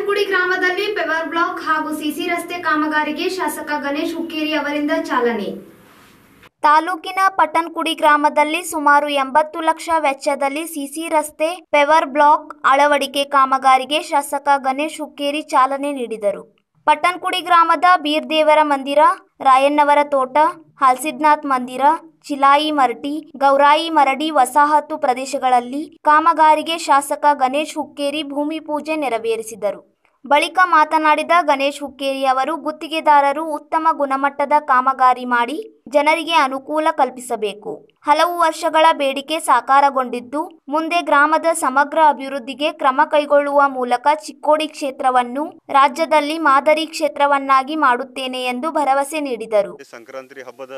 ಪಟ್ಟಣಗುಡಿ ಗ್ರಾಮದಲ್ಲಿ ಪೆವರ್ ಬ್ಲಾಕ್ ಹಾಗೂ ಸಿಸಿ ರಸ್ತೆ ಕಾಮಗಾರಿಗೆ ಶಾಸಕ ಗಣೇಶ್ ಹುಕ್ಕೇರಿ ಅವರಿಂದ ಚಾಲನೆ ತಾಲೂಕಿನ ಪಟ್ಟನ್ಕುಡಿ ಗ್ರಾಮದಲ್ಲಿ ಸುಮಾರು ಎಂಬತ್ತು ಲಕ್ಷ ವೆಚ್ಚದಲ್ಲಿ ಸಿಸಿ ರಸ್ತೆ ಪೆವರ್ ಬ್ಲಾಕ್ ಅಳವಡಿಕೆ ಕಾಮಗಾರಿಗೆ ಶಾಸಕ ಗಣೇಶ್ ಹುಕ್ಕೇರಿ ಚಾಲನೆ ನೀಡಿದರು ಪಟ್ಟನ್ಕುಡಿ ಗ್ರಾಮದ ಬೀರ್ದೇವರ ಮಂದಿರ ರಾಯಣ್ಣವರ ತೋಟ ಹಾಲ್ಸಿದ್ನಾಥ್ ಮಂದಿರ ಚಿಲಾಯಿ ಮರಟಿ ಗೌರಾಯಿ ಮರಡಿ ವಸಾಹತು ಪ್ರದೇಶಗಳಲ್ಲಿ ಕಾಮಗಾರಿಗೆ ಶಾಸಕ ಗಣೇಶ್ ಹುಕ್ಕೇರಿ ಭೂಮಿ ಪೂಜೆ ನೆರವೇರಿಸಿದರು ಬಳಿಕ ಮಾತನಾಡಿದ ಗಣೇಶ್ ಹುಕ್ಕೇರಿ ಅವರು ಗುತ್ತಿಗೆದಾರರು ಉತ್ತಮ ಗುಣಮಟ್ಟದ ಕಾಮಗಾರಿ ಮಾಡಿ ಜನರಿಗೆ ಅನುಕೂಲ ಕಲ್ಪಿಸಬೇಕು ಹಲವು ವರ್ಷಗಳ ಬೇಡಿಕೆ ಸಾಕಾರಗೊಂಡಿದ್ದು ಮುಂದೆ ಗ್ರಾಮದ ಸಮಗ್ರ ಅಭಿವೃದ್ಧಿಗೆ ಕ್ರಮ ಕೈಗೊಳ್ಳುವ ಮೂಲಕ ಚಿಕ್ಕೋಡಿ ಕ್ಷೇತ್ರವನ್ನು ರಾಜ್ಯದಲ್ಲಿ ಮಾದರಿ ಕ್ಷೇತ್ರವನ್ನಾಗಿ ಮಾಡುತ್ತೇನೆ ಎಂದು ಭರವಸೆ ನೀಡಿದರು ಈ ಸಂಕ್ರಾಂತಿ ಹಬ್ಬದ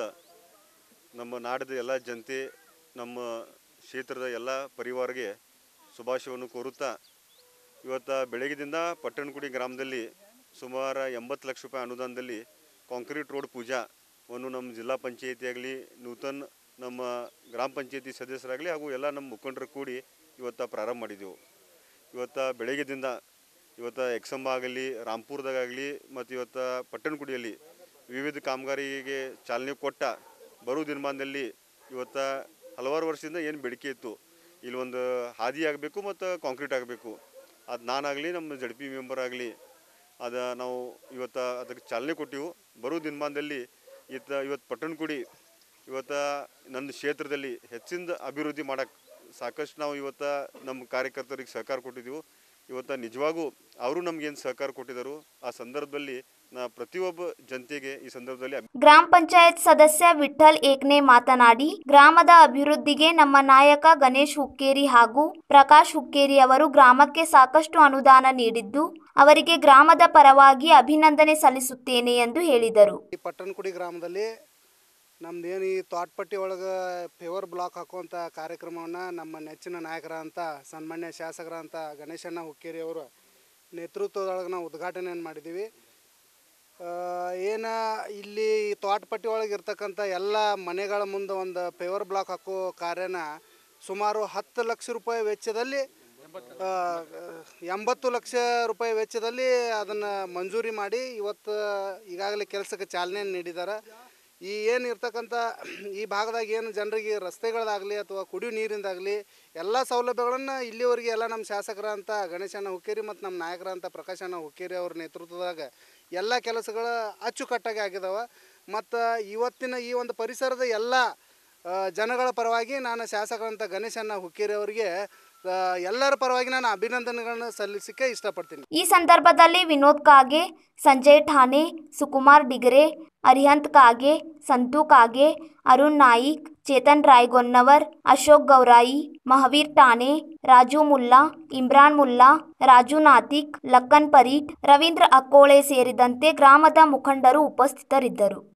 ನಮ್ಮ ನಾಡಿದ ಎಲ್ಲ ಜನತೆ ನಮ್ಮ ಕ್ಷೇತ್ರದ ಎಲ್ಲ ಪರಿವಾರಗೆ ಶುಭಾಶಯವನ್ನು ಕೋರುತ್ತಾ ಇವತ್ತು ಬೆಳಗ್ಗೆದಿಂದ ಪಟ್ಟಣಗುಡಿ ಗ್ರಾಮದಲ್ಲಿ ಸುಮಾರು ಎಂಬತ್ತು ಲಕ್ಷ ರೂಪಾಯಿ ಅನುದಾನದಲ್ಲಿ ಕಾಂಕ್ರೀಟ್ ರೋಡ್ ಪೂಜಾವನ್ನು ನಮ್ಮ ಜಿಲ್ಲಾ ಪಂಚಾಯತಿ ಆಗಲಿ ನೂತನ ನಮ್ಮ ಗ್ರಾಮ ಪಂಚಾಯತಿ ಸದಸ್ಯರಾಗಲಿ ಹಾಗೂ ಎಲ್ಲ ನಮ್ಮ ಮುಖಂಡರು ಕೂಡಿ ಇವತ್ತು ಪ್ರಾರಂಭ ಮಾಡಿದೆವು ಇವತ್ತು ಬೆಳಗ್ಗೆದಿಂದ ಇವತ್ತು ಎಕ್ಸಂಬ ಆಗಲಿ ರಾಂಪುರದಾಗಲಿ ಮತ್ತು ಇವತ್ತು ಪಟ್ಟಣಗುಡಿಯಲ್ಲಿ ವಿವಿಧ ಕಾಮಗಾರಿಗೆ ಚಾಲನೆ ಕೊಟ್ಟ ಬರೋ ದಿನಮಾನದಲ್ಲಿ ಇವತ್ತು ಹಲವಾರು ವರ್ಷದಿಂದ ಏನು ಬೇಡಿಕೆ ಇತ್ತು ಇಲ್ಲಿ ಒಂದು ಹಾದಿ ಆಗಬೇಕು ಮತ್ತು ಕಾಂಕ್ರೀಟ್ ಆಗಬೇಕು ಅದು ನಾನಾಗಲಿ ನಮ್ಮ ಜಡ್ ಪಿ ಮೆಂಬರ್ ಆಗಲಿ ಅದು ನಾವು ಇವತ್ತು ಅದಕ್ಕೆ ಚಾಲನೆ ಕೊಟ್ಟಿವು ಬರೋ ದಿನಮಾನದಲ್ಲಿ ಇತ್ತ ಇವತ್ತು ಪಟ್ಟಣಗುಡಿ ಇವತ್ತು ನನ್ನ ಕ್ಷೇತ್ರದಲ್ಲಿ ಹೆಚ್ಚಿನ ಅಭಿವೃದ್ಧಿ ಮಾಡಕ್ಕೆ ಸಾಕಷ್ಟು ನಾವು ಇವತ್ತು ನಮ್ಮ ಕಾರ್ಯಕರ್ತರಿಗೆ ಸಹಕಾರ ಕೊಟ್ಟಿದ್ದೀವಿ ಇವತ್ತು ನಿಜವಾಗೂ ಅವರು ನಮಗೇನು ಸಹಕಾರ ಕೊಟ್ಟಿದ್ದರು ಆ ಸಂದರ್ಭದಲ್ಲಿ ನಾ ಪ್ರತಿಯೊಬ್ಬ ಜನತೆಗೆ ಈ ಸಂದರ್ಭದಲ್ಲಿ ಗ್ರಾಮ ಪಂಚಾಯತ್ ಸದಸ್ಯ ವಿಠಲ್ ಏಕ್ನೆ ಮಾತನಾಡಿ ಗ್ರಾಮದ ಅಭಿವೃದ್ಧಿಗೆ ನಮ್ಮ ನಾಯಕ ಗಣೇಶ್ ಹುಕ್ಕೇರಿ ಹಾಗೂ ಪ್ರಕಾಶ್ ಹುಕ್ಕೇರಿ ಅವರು ಗ್ರಾಮಕ್ಕೆ ಸಾಕಷ್ಟು ಅನುದಾನ ನೀಡಿದ್ದು ಅವರಿಗೆ ಗ್ರಾಮದ ಪರವಾಗಿ ಅಭಿನಂದನೆ ಸಲ್ಲಿಸುತ್ತೇನೆ ಎಂದು ಹೇಳಿದರು ಈ ಪಟ್ಟಣಕುಡಿ ಗ್ರಾಮದಲ್ಲಿ ನಮ್ದು ಏನು ಈ ತೋಟಪಟ್ಟಿ ಒಳಗೆ ಫೇವರ್ ಬ್ಲಾಕ್ ಹಾಕುವಂಥ ಕಾರ್ಯಕ್ರಮವನ್ನು ನಮ್ಮ ನೆಚ್ಚಿನ ನಾಯಕರಂತ ಸನ್ಮಾನ್ಯ ಶಾಸಕರಂತ ಗಣೇಶಣ್ಣ ಹುಕ್ಕೇರಿ ಅವರು ನೇತೃತ್ವದೊಳಗೆ ನಾವು ಉದ್ಘಾಟನೆಯನ್ನು ಮಾಡಿದ್ದೀವಿ ಏನು ಇಲ್ಲಿ ಈ ತೋಟಪಟ್ಟಿ ಒಳಗೆ ಇರ್ತಕ್ಕಂಥ ಎಲ್ಲ ಮನೆಗಳ ಮುಂದೆ ಒಂದು ಫೇವರ್ ಬ್ಲಾಕ್ ಹಾಕೋ ಕಾರ್ಯನ ಸುಮಾರು ಹತ್ತು ಲಕ್ಷ ರೂಪಾಯಿ ವೆಚ್ಚದಲ್ಲಿ ಆ, ಎಂಬತ್ತು ಲಕ್ಷ ರೂಪಾಯಿ ವೆಚ್ಚದಲ್ಲಿ ಅದನ್ನು ಮಂಜೂರಿ ಮಾಡಿ ಇವತ್ತು ಈಗಾಗಲೇ ಕೆಲಸಕ್ಕೆ ಚಾಲನೆ ನೀಡಿದ್ದಾರೆ ಈ ಏನು ಇರ್ತಕ್ಕಂಥ ಈ ಭಾಗದಾಗ ಏನು ಜನರಿಗೆ ರಸ್ತೆಗಳದಾಗಲಿ ಅಥವಾ ಕುಡಿಯೋ ನೀರಿಂದಾಗಲಿ ಎಲ್ಲ ಸೌಲಭ್ಯಗಳನ್ನು ಇಲ್ಲಿವರೆಗೆ ಎಲ್ಲ ನಮ್ಮ ಶಾಸಕರಂತ ಗಣೇಶಣ್ಣ ಹುಕ್ಕೇರಿ ಮತ್ತು ನಮ್ಮ ನಾಯಕರಂತ ಪ್ರಕಾಶಣ್ಣ ಹುಕ್ಕೇರಿ ಅವ್ರ ನೇತೃತ್ವದಾಗ ಎಲ್ಲ ಕೆಲಸಗಳು ಅಚ್ಚುಕಟ್ಟಾಗಿ ಆಗಿದಾವೆ ಮತ್ತು ಇವತ್ತಿನ ಈ ಒಂದು ಪರಿಸರದ ಎಲ್ಲ ಆ, ಜನಗಳ ಪರವಾಗಿ ನಾನು ಶಾಸಕರಂತ ಗಣೇಶಣ್ಣ ಹುಕ್ಕೇರಿ ಅವರಿಗೆ ಆ, ಎಲ್ಲರ ಪರವಾಗಿ ನಾನು ಅಭಿನಂದನೆಗಳನ್ನು ಸಲ್ಲಿಸಕ್ಕೆ ಇಷ್ಟಪಡ್ತೀನಿ ಈ ಸಂದರ್ಭದಲ್ಲಿ ವಿನೋದ್ ಕಾಗೆ ಸಂಜಯ್ ಠಾಣೆ ಸುಕುಮಾರ್ ಡಿಗರೆ ಅರಿಹಂತ್ ಕಾಗೆ ಸಂತು ಕಾಗೆ ಅರುಣ್ ನಾಯಿಕ್ ಚೇತನ್ ರಾಯ್ಗೊನ್ನವರ್ ಅಶೋಕ್ ಗೌರಾಯಿ ಮಹಾವೀರ್ ಠಾಣೆ ರಾಜು ಮುಲ್ಲಾ ಇಮ್ರಾನ್ ಮುಲ್ಲಾ ರಾಜು ನಾತಿಕ್ ಲಕ್ಕನ್ ಪರೀಟ್ ರವೀಂದ್ರ ಅಕ್ಕೋಳೆ ಸೇರಿದಂತೆ ಗ್ರಾಮದ ಮುಖಂಡರು ಉಪಸ್ಥಿತರಿದ್ದರು